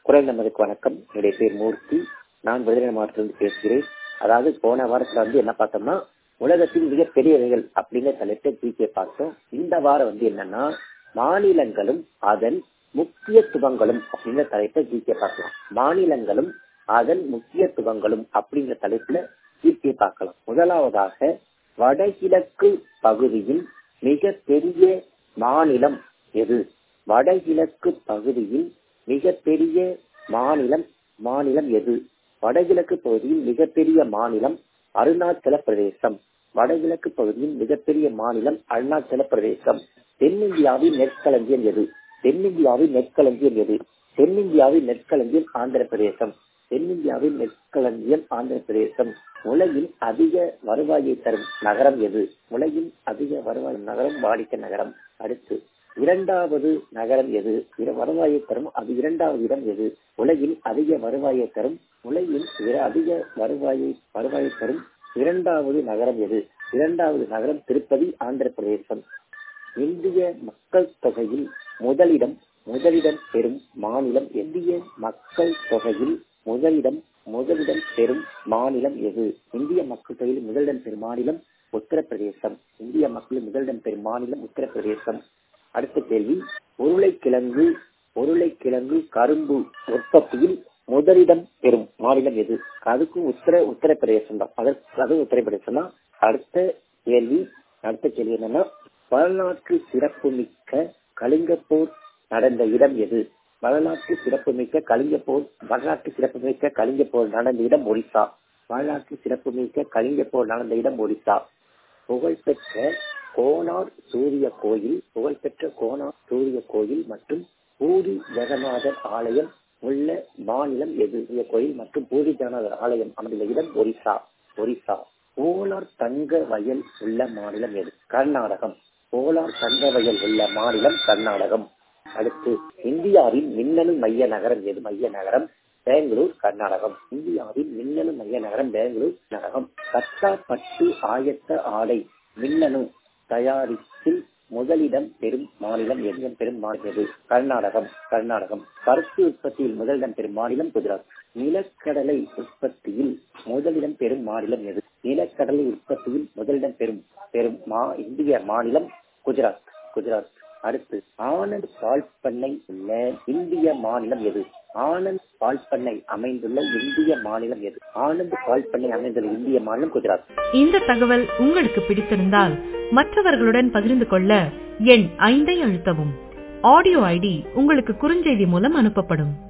குரல் நமதுக்கு வணக்கம் என்னுடைய பேர் மூர்த்தி நான் விருதுநகர் மாவட்டத்திலிருந்து பேசுகிறேன் அதாவது போன வாரத்துல வந்து என்ன பார்த்தோம்னா உலகத்தின் மிகப்பெரியவைகள் அப்படிங்கிற தலைப்பை தூக்கி பார்த்தோம் இந்த வாரம் வந்து என்னன்னா மாநிலங்களும் அதன் முக்கியத்துவங்களும் அப்படிங்கிற தலைப்பை தூக்கி பார்க்கலாம் மாநிலங்களும் அதன் முக்கியத்துவங்களும் அப்படிங்கிற தலைப்புல தூக்கி பார்க்கலாம் முதலாவதாக வடகிழக்கு பகுதியில் மிக பெரிய மாநிலம் எது வடகிழக்கு பகுதியில் மிகப்பெரிய மாநிலம் மாநிலம் எது வடகிழக்கு பகுதியில் மிகப்பெரிய மாநிலம் அருணாச்சல பிரதேசம் வடகிழக்கு பகுதியில் மிகப்பெரிய மாநிலம் அருணாச்சல பிரதேசம் தென்னிந்தியாவின் நெற்களஞ்சியம் எது தென்னிந்தியாவின் நெற்களஞ்சியம் எது தென்னிந்தியாவின் நெற்களஞ்சியம் ஆந்திர பிரதேசம் தென்னிந்தியாவின் நெற்களஞ்சியம் ஆந்திர பிரதேசம் உலகின் அதிக வருவாயை தரும் நகரம் எது உலகின் அதிக வருவாய் நகரம் வாடிக்கை நகரம் அடுத்து இரண்டாவது நகரம் எது வருவாயை தரும் அது இரண்டாவது இடம் எது உலகில் அதிக வருவாயை தரும் உலகில் அதிக வருவாயை வருவாயை தரும் இரண்டாவது நகரம் எது இரண்டாவது நகரம் திருப்பதி ஆந்திர பிரதேசம் இந்திய மக்கள் தொகையில் முதலிடம் முதலிடம் பெறும் மாநிலம் இந்திய மக்கள் தொகையில் முதலிடம் முதலிடம் பெறும் மாநிலம் எது இந்திய மக்கள் தொகையில் முதலிடம் பெறும் மாநிலம் உத்தரப்பிரதேசம் இந்திய மக்களின் முதலிடம் பெறும் மாநிலம் உத்தரப்பிரதேசம் அடுத்த கேள்வி உருளைக்கிழங்கு உருளைக்கிழங்கு கரும்பு உற்பத்தியில் முதலிடம் பெறும் மாநிலம் எது அதுக்கும் உத்தர உத்தரப்பிரதேசம் தான் அதற்கு அது உத்தரப்பிரதேசம் தான் அடுத்த கேள்வி அடுத்த கேள்வி என்னன்னா வரலாற்று சிறப்புமிக்க கலிங்கப்போர் நடந்த இடம் எது வரலாற்று சிறப்புமிக்க கலிங்கப்போர் வரலாற்று சிறப்புமிக்க கலிங்கப்போர் நடந்த இடம் ஒரிசா வரலாற்று சிறப்புமிக்க கலிங்கப்போர் நடந்த இடம் ஒரிசா புகழ்பெற்ற கோனார் சூரிய கோயில் புகழ்பெற்ற கோனார் சூரிய கோயில் மற்றும் பூரி ஜெகநாதர் ஆலயம் உள்ள மாநிலம் எது கோயில் மற்றும் பூரி ஜெகநாதர் ஆலயம் அமைந்த இடம் ஒரிசா ஒரிசா போலார் தங்க வயல் உள்ள மாநிலம் எது கர்நாடகம் போலார் தங்க வயல் உள்ள மாநிலம் கர்நாடகம் அடுத்து இந்தியாவின் மின்னணு மைய நகரம் எது மைய நகரம் பெங்களூர் கர்நாடகம் இந்தியாவின் மின்னணு மைய நகரம் பெங்களூர் நகரம் கத்தா பட்டு ஆயத்த ஆடை மின்னணு தயாரிப்பில் முதலிடம் பெறும் மாநிலம் எதிடம் பெறும் மாநிலம் எது கர்நாடகம் கர்நாடகம் பருத்தி உற்பத்தியில் முதலிடம் பெறும் மாநிலம் குஜராத் நிலக்கடலை உற்பத்தியில் முதலிடம் பெறும் மாநிலம் எது நிலக்கடலை உற்பத்தியில் முதலிடம் பெறும் பெறும் மா இந்திய மாநிலம் குஜராத் குஜராத் அடுத்து ஆனந்த் பால் பண்ணை உள்ள இந்திய மாநிலம் எது ஆனந்த் பால் பண்ணை அமைந்துள்ள இந்திய மாநிலம் எது ஆனந்த் பால் பண்ணை அமைந்துள்ள இந்திய மாநிலம் குஜராத் இந்த தகவல் உங்களுக்கு பிடித்திருந்தால் மற்றவர்களுடன் பகிர்ந்து கொள்ள எண் ஐந்தை அழுத்தவும் ஆடியோ ஐடி உங்களுக்கு குறுஞ்செய்தி மூலம் அனுப்பப்படும்